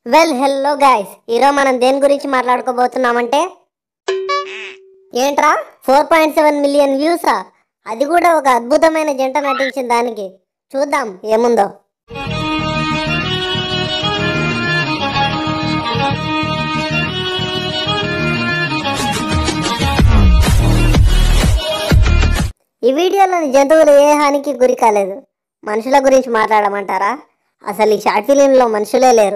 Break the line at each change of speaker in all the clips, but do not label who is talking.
well hello guys ఈరోజు మనం దేని గురించి మాట్లాడుకోబోతున్నామంటే ఏంట్రా ఫోర్ పాయింట్ సెవెన్ మిలియన్ వ్యూసా అది కూడా ఒక అద్భుతమైన జంట నటించిన దానికి చూద్దాం ఏముందో ఈ వీడియోలోని జంతువులు ఏ హానికి గురి కాలేదు మనుషుల గురించి మాట్లాడమంటారా అసలు ఈ షార్ట్ ఫిలింలో మనుషులే లేరు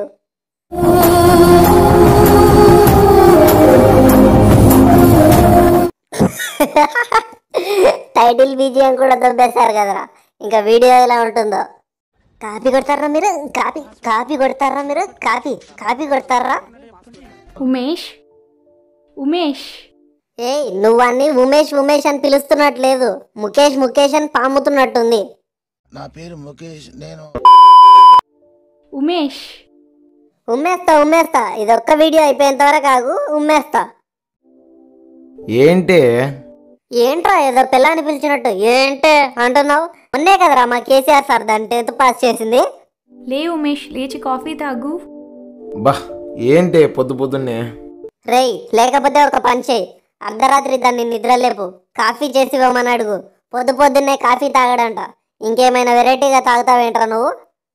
టైటిల్ బీజిఎం కూడా దొబ్బేశారు కదరా ఇంకా వీడియో ఎలా ఉంటుందో కాపీ కొడతారా మీరు కాపీ కాపీ కొడతారా మీరు కాపీ కాపీ కొడతారా
ఉమేష్ ఉమేష్
ఏయ్ నువ్వన్నీ ఉమేష్ ఉమేష్ అని పిలుస్తున్నట్లేదు ముఖేష్ ముఖేష్ అని పాముతున్నట్టుంది
నా పేరు ముఖేష్ నేను
ఉమేష్
ఉమ్మేస్తా ఉమ్మేస్తా ఇది ఒక్క వీడియో అయిపోయేంత వరకు ఆగు ఉమ్మేస్తా
ఏంటి
ఏంట్రా ఏదో పిల్లని పిలిచినట్టు ఏంటే అంటున్నావు మొన్నే కదరా మా కేసీఆర్ సార్ దాన్ని టెన్త్ పాస్ చేసింది
లే ఉమేష్ లేచి కాఫీ తాగు
బా ఏంటి పొద్దు పొద్దున్నే
రేయ్ లేకపోతే ఒక పని చేయి అర్ధరాత్రి దాన్ని నిద్రలేపు కాఫీ చేసి ఇవ్వమని అడుగు పొద్దు పొద్దున్నే కాఫీ తాగడంట ఇంకేమైనా వెరైటీగా తాగుతావేంట్రా నువ్వు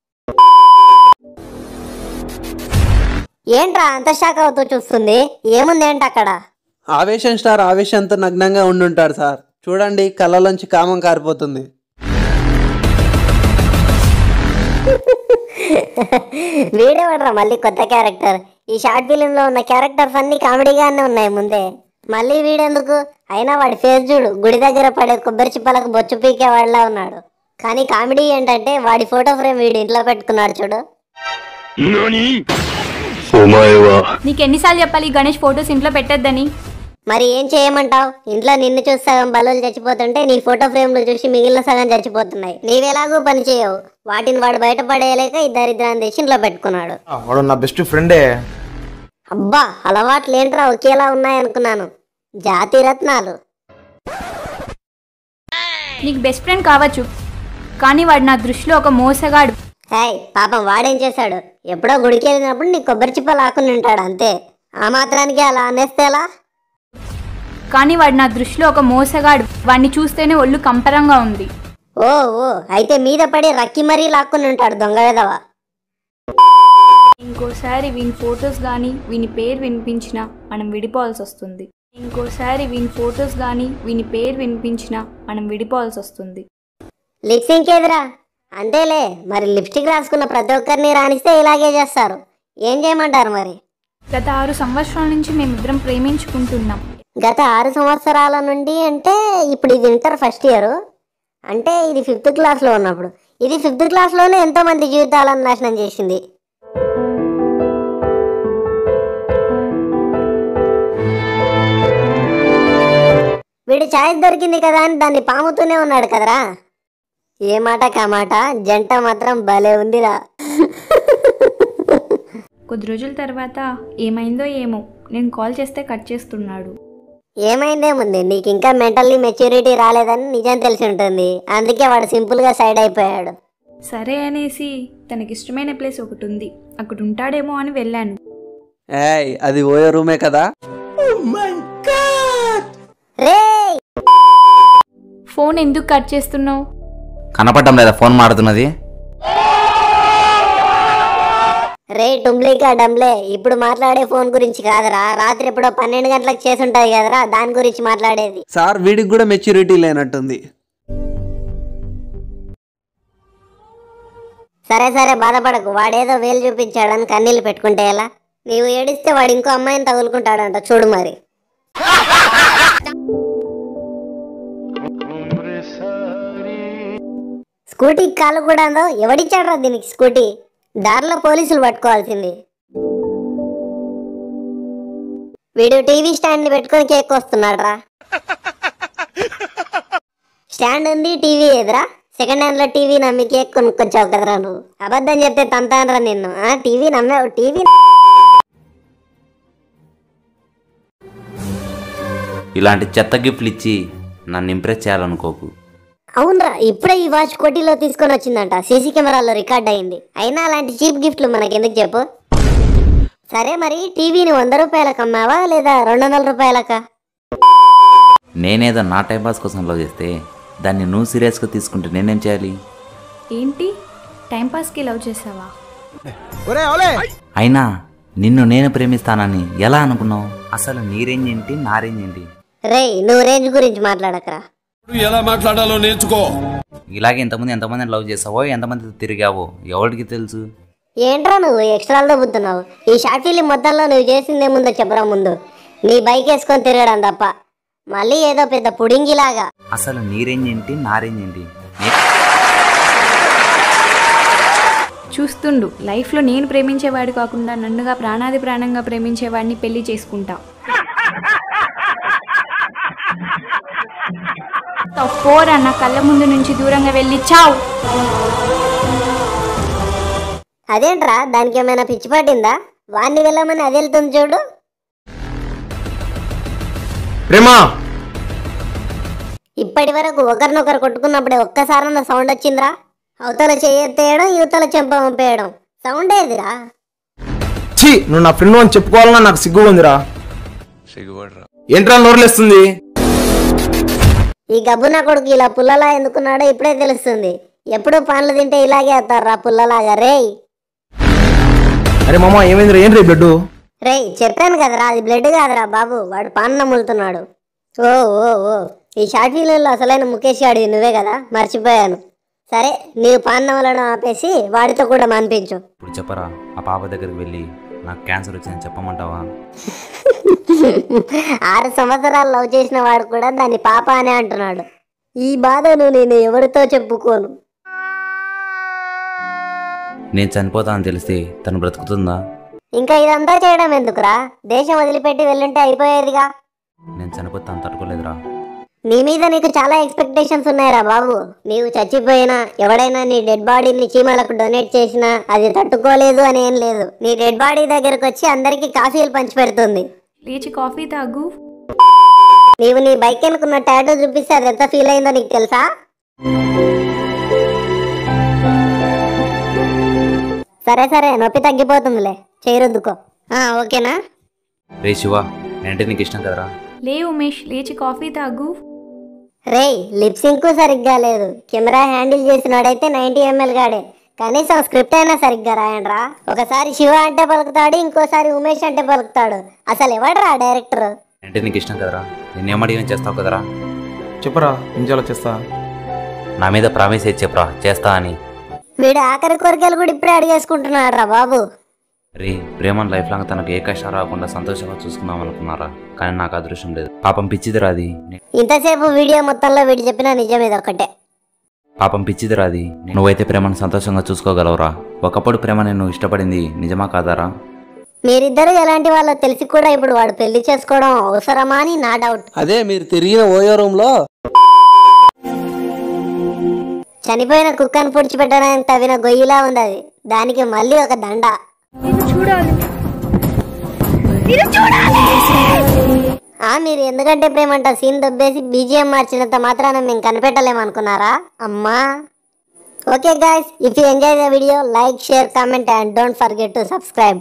ఏంట్రా అంత షాక్ అవుతూ చూస్తుంది ఏముంది ఏంటి అక్కడ
ఆవేశం స్టార్ ఆవేశంతో నగ్నంగా ఉండుంటాడు సార్ చూడండి కళ్ళలోంచి కామం కారిపోతుంది
వీడేవాడ్రా మళ్ళీ కొత్త క్యారెక్టర్ ఈ షార్ట్ ఫిలిం లో ఉన్న క్యారెక్టర్స్ అన్ని కామెడీగానే ఉన్నాయి ముందే మళ్ళీ వీడెందుకు అయినా వాడి ఫేస్ చూడు గుడి దగ్గర పడే కొబ్బరి చిప్పలకు బొచ్చు పీకే వాడిలా ఉన్నాడు కానీ కామెడీ ఏంటంటే వాడి ఫోటో ఫ్రేమ్ వీడు ఇంట్లో పెట్టుకున్నాడు చూడు
お前は
నీకు ఎన్నిసార్లు చెప్పాలి ఈ గణేష్ ఫొటోస్ ఇంట్లో పెట్టొద్దని
మరి ఏం చేయమంటావు ఇంట్లో నిన్ను చూసి సగం బలులు చచ్చిపోతుంటే నీ ఫోటో ఫ్రేమ్లు చూసి మిగిలిన సగం చచ్చిపోతున్నాయి నీవెలాగూ పని చేయవు వాటిని వాడు బయటపడేయలేక ఈ దరిద్రాన్ని తెచ్చి ఇంట్లో పెట్టుకున్నాడు
ఆ, వాడు నా బెస్ట్ ఫ్రెండే
అబ్బా అలవాట్లు ఏంట్రా ఒకేలా ఉన్నాయనుకున్నాను జాతి రత్నాలు
నీకు బెస్ట్ ఫ్రెండ్ కావచ్చు కానీ వాడు నా దృష్టిలో ఒక మోసగాడు
హాయ్ పాపం వాడేం చేశాడు ఎప్పుడో గుడికి వెళ్ళినప్పుడు నీ కొబ్బరి చిప్ప లాక్కుని ఉంటాడు అంతే ఆ మాత్రానికి అలా అనేస్తే ఎలా
కానీ వాడు నా దృష్టిలో ఒక మోసగాడు వాడిని చూస్తేనే ఒళ్ళు కంపరంగా ఉంది
ఓ ఓ అయితే మీద పడి రక్కి మరీ లాక్కుని ఉంటాడు దొంగ విధవ
ఇంకోసారి వీని ఫొటోస్ కానీ వీని పేరు వినిపించినా మనం విడిపోవాల్సి వస్తుంది ఇంకోసారి వీని ఫొటోస్ కానీ వీని పేరు వినిపించినా మనం విడిపోవాల్సి వస్తుంది
లిప్సింక్ ఎదురా అంతేలే మరి లిప్స్టిక్ రాసుకున్న ప్రతి ఒక్కరిని రాణిస్తే ఇలాగే చేస్తారు ఏం చేయమంటారు మరి
గత ఆరు సంవత్సరాల నుంచి మేమిద్దరం ప్రేమించుకుంటున్నాం
గత ఆరు సంవత్సరాల నుండి అంటే ఇప్పుడు ఇది ఇంటర్ ఫస్ట్ ఇయర్ అంటే ఇది ఫిఫ్త్ క్లాస్లో ఉన్నప్పుడు ఇది ఫిఫ్త్ క్లాస్లోనే ఎంతో మంది జీవితాలను నాశనం చేసింది వీడి ఛాయిస్ దొరికింది కదా అని దాన్ని పాముతూనే ఉన్నాడు కదరా ఏ మాట కామాట జంట మాత్రం భలే ఉందిరా
కొద్ది రోజుల తర్వాత ఏమైందో ఏమో నేను కాల్ చేస్తే కట్ చేస్తున్నాడు
ఏమైందేముంది నీకు ఇంకా మెంటల్లీ మెచ్యూరిటీ రాలేదని నిజం తెలిసి ఉంటుంది అందుకే వాడు సింపుల్గా సైడ్ అయిపోయాడు
సరే అనేసి తనకిష్టమైన ప్లేస్ ఒకటి ఉంది అక్కడ ఉంటాడేమో అని వెళ్ళాను
ఏయ్ అది ఓయో రూమే కదా
రే
ఫోన్ ఎందుకు కట్ చేస్తున్నావు
కనపడటం లేదా ఫోన్ మాడుతున్నది
రే టుంబ్లీకా డంబ్లే ఇప్పుడు మాట్లాడే ఫోన్ గురించి కాదురా రాత్రి ఎప్పుడో పన్నెండు గంటలకు చేసి ఉంటుంది కదరా దాని గురించి మాట్లాడేది
సార్ వీడికి కూడా మెచ్యూరిటీ లేనట్టుంది
సరే సరే బాధపడకు వాడేదో వేలు చూపించాడని కన్నీళ్ళు పెట్టుకుంటే ఎలా నీవు ఏడిస్తే వాడు ఇంకో అమ్మాయిని తగులుకుంటాడంట చూడు మరి స్కూటీకి కాలు కూడా అందో ఎవడిచ్చాడ్రా దీనికి స్కూటీ దారిలో పోలీసులు పట్టుకోవాల్సింది వీడు టీవీ స్టాండ్ పెట్టుకొని కేక్ వస్తున్నాడు రా స్టాండ్ ఉంది టీవీ ఎదురా సెకండ్ హ్యాండ్ లో టీవీ నమ్మి కేక్ కొనుక్కొచ్చావు కదరా నువ్వు అబద్ధం చెప్తే తంతానరా నిన్ను ఆ టీవీ నమ్మావు టీవీ
ఇలాంటి చెత్త గిఫ్ట్లు ఇచ్చి నన్ను ఇంప్రెస్ చేయాలనుకోకు
అవునరా ఇప్పుడే ఈ వాచ్ కోటిలో తీసుకొని వచ్చిందంట సీసీ కెమెరాలో రికార్డ్ అయింది అయినా అలాంటి చీప్ గిఫ్ట్లు మనకి ఎందుకు చెప్పు సరే మరి టీవీని వంద రూపాయలకు అమ్మావా లేదా రెండు వందల రూపాయలకా
నేనేదో నా టైం పాస్ కోసం లవ్ చేస్తే దాన్ని నువ్వు సీరియస్గా తీసుకుంటే నేనేం చేయాలి
ఏంటి టైంపాస్కి లవ్ చేసావా
అయినా నిన్ను నేను ప్రేమిస్తానని ఎలా అనుకున్నావు అసలు నీ రేంజ్ ఏంటి నా రేంజ్ ఏంటి
రేయ్ నువ్వు రేంజ్ గురించి మాట్లాడకరా
ఎలా మాట్లాడాలో నేర్చుకో
ఇలాగే ఎంతమంది ఎంతమందిని లవ్ చేసావో ఎంతమంది తిరిగావో ఎవరికి తెలుసు
ఏంట్రా నువ్వు ఎక్స్ట్రాలు దొబ్బుతున్నావు ఈ షార్ట్ ఫిలిం మొత్తంలో నువ్వు చేసిందేముందో చెప్పరా ముందు నీ బైక్ వేసుకొని తిరగడం తప్ప మళ్ళీ ఏదో పెద్ద పుడింగిలాగా
అసలు నీ రేంజ్ ఏంటి నా రేంజ్ ఏంటి నే-
చూస్తుండు లైఫ్లో నేను ప్రేమించేవాడు కాకుండా నన్నుగా ప్రాణాది ప్రాణంగా ప్రేమించేవాడిని పెళ్లి చేసుకుంటా పోరా నా కళ్ళ ముందు నుంచి దూరంగా వెళ్ళి చావు
అదేంట్రా దానికి ఏమైనా పిచ్చి పట్టిందా వాడిని వెళ్ళమని అది వెళ్తుంది చూడు
ప్రేమ
ఇప్పటి వరకు ఒకరినొకరు కొట్టుకున్నప్పుడే ఒక్కసారన్న సౌండ్ వచ్చిందిరా అవతల చేయెత్తేయడం యువతల చెంప పంపేయడం సౌండ్ ఏదిరా
ఛీ నువ్వు నా ఫ్రెండ్ అని చెప్పుకోవాలన్నా నాకు సిగ్గు ఉందిరా ఏంట్రా నోర్లేస్తుంది
ఈ గబ్బున కొడుకు ఇలా పుల్లలా ఎందుకున్నాడో ఇప్పుడే తెలుస్తుంది ఎప్పుడు పండ్లు తింటే ఇలాగే అవుతారా పుల్లలాగా రేయ్
అరే మామ ఏమైందిరా ఏంటి రే బ్లడ్
రేయ్ చెప్పాను కదరా అది బ్లడ్ కాదురా బాబు వాడు పాన్ నములుతున్నాడు ఓ ఓ ఓ ఈ షార్ట్ ఫిలింలో అసలైన ముఖేష్ గాడివి నువ్వే కదా మర్చిపోయాను సరే నీవు పాన్ నమలడం ఆపేసి వాడితో కూడా మాన్పించు
ఇప్పుడు చెప్పరా ఆ పాప దగ్గరికి వెళ్ళి నాకు క్యాన్సర్ వచ్చిందని చెప్పమంటావా
ఆరు సంవత్సరాలు లవ్ చేసిన వాడు కూడా దాన్ని పాప అనే అంటున్నాడు ఈ బాధను నేను ఎవరితో చెప్పుకోను
నేను చనిపోతానని తెలిస్తే తను బ్రతుకుతుందా
ఇంకా ఇదంతా చేయడం ఎందుకురా దేశం వదిలిపెట్టి వెళ్ళుంటే అయిపోయేదిగా
నేను చనిపోతాను తట్టుకోలేదురా
నీ మీద నీకు చాలా ఎక్స్పెక్టేషన్స్ ఉన్నాయిరా బాబు నీవు చచ్చిపోయినా ఎవడైనా నీ డెడ్ బాడీని చీమలకు డొనేట్ చేసినా అది తట్టుకోలేదు అని ఏం లేదు నీ డెడ్ బాడీ దగ్గరకు వచ్చి అందరికీ కాఫీలు పంచి పెడుతుంది
లేచి కాఫీ తాగు
నీవు నీ బైక్ ఎనుకున్న టాటూ చూపిస్తే అది ఎంత ఫీల్ అయిందో నీకు తెలుసా సరే సరే నొప్పి తగ్గిపోతుందిలే చేరుద్దుకో ఆ, ఓకేనా
రే శివ అంటే నీకు ఇష్టం కదరా
లే ఉమేష్ లేచి కాఫీ తాగు
రేయ్ లిప్ సింక్ సరిగ్గా లేదు కెమెరా హ్యాండిల్ చేసినాడైతే నైన్టీ ఎంఎల్ గాడే కనీసం స్క్రిప్ట్ అయినా సరిగ్గా రాయండ్రా ఒకసారి శివ అంటే పలుకుతాడు ఇంకోసారి ఉమేష్ అంటే పలుకుతాడు అసలు ఎవడరా డైరెక్టర్
అంటే నీకు ఇష్టం కదరా నేను ఏమడిగినా చేస్తావు కదరా
చెప్పరా నిజాలు చేస్తా
నా మీద ప్రామిస్ చేసి చెప్పరా చేస్తా అని
వీడు ఆఖరి కోరికలు కూడా ఇప్పుడే అడిగేసుకుంటున్నాడు రా బాబు
రే ప్రేమను లైఫ్ లాంగ్ తనకు ఏ కష్టం రాకుండా సంతోషంగా చూసుకుందాం అనుకున్నారా కానీ నాకు అదృష్టం లేదు పాపం పిచ్చిదిరా అది
ఇంతసేపు వీడియో మొత్తంలో వీడు చెప్పిన నిజం ఇది ఒక్కటే
పాపం పిచ్చిదిరా అది నువ్వైతే ప్రేమను సంతోషంగా చూసుకోగలవురా ఒకప్పుడు ప్రేమ నేను ఇష్టపడింది నిజమా కాదారా
మీరిద్దరు ఎలాంటి వాళ్ళో తెలిసి కూడా ఇప్పుడు వాడు పెళ్లి చేసుకోవడం అవసరమా అని నా డౌట్
అదే మీరు తిరిగిన ఓయో రూమ్ లో
చనిపోయిన కుక్కను పుడిచిపెట్టడానికి తవ్విన గొయ్యిలా ఉంది అది దానికి మళ్ళీ ఒక దండ ఆ మీరు ఎందుకంటే ప్రేమంట సీన్ దొబ్బేసి బీజిఎం మార్చినంత మాత్రాన మేము కనిపెట్టలేమనుకున్నారా అమ్మా okay guys if you enjoy the video like share comment and don't forget to subscribe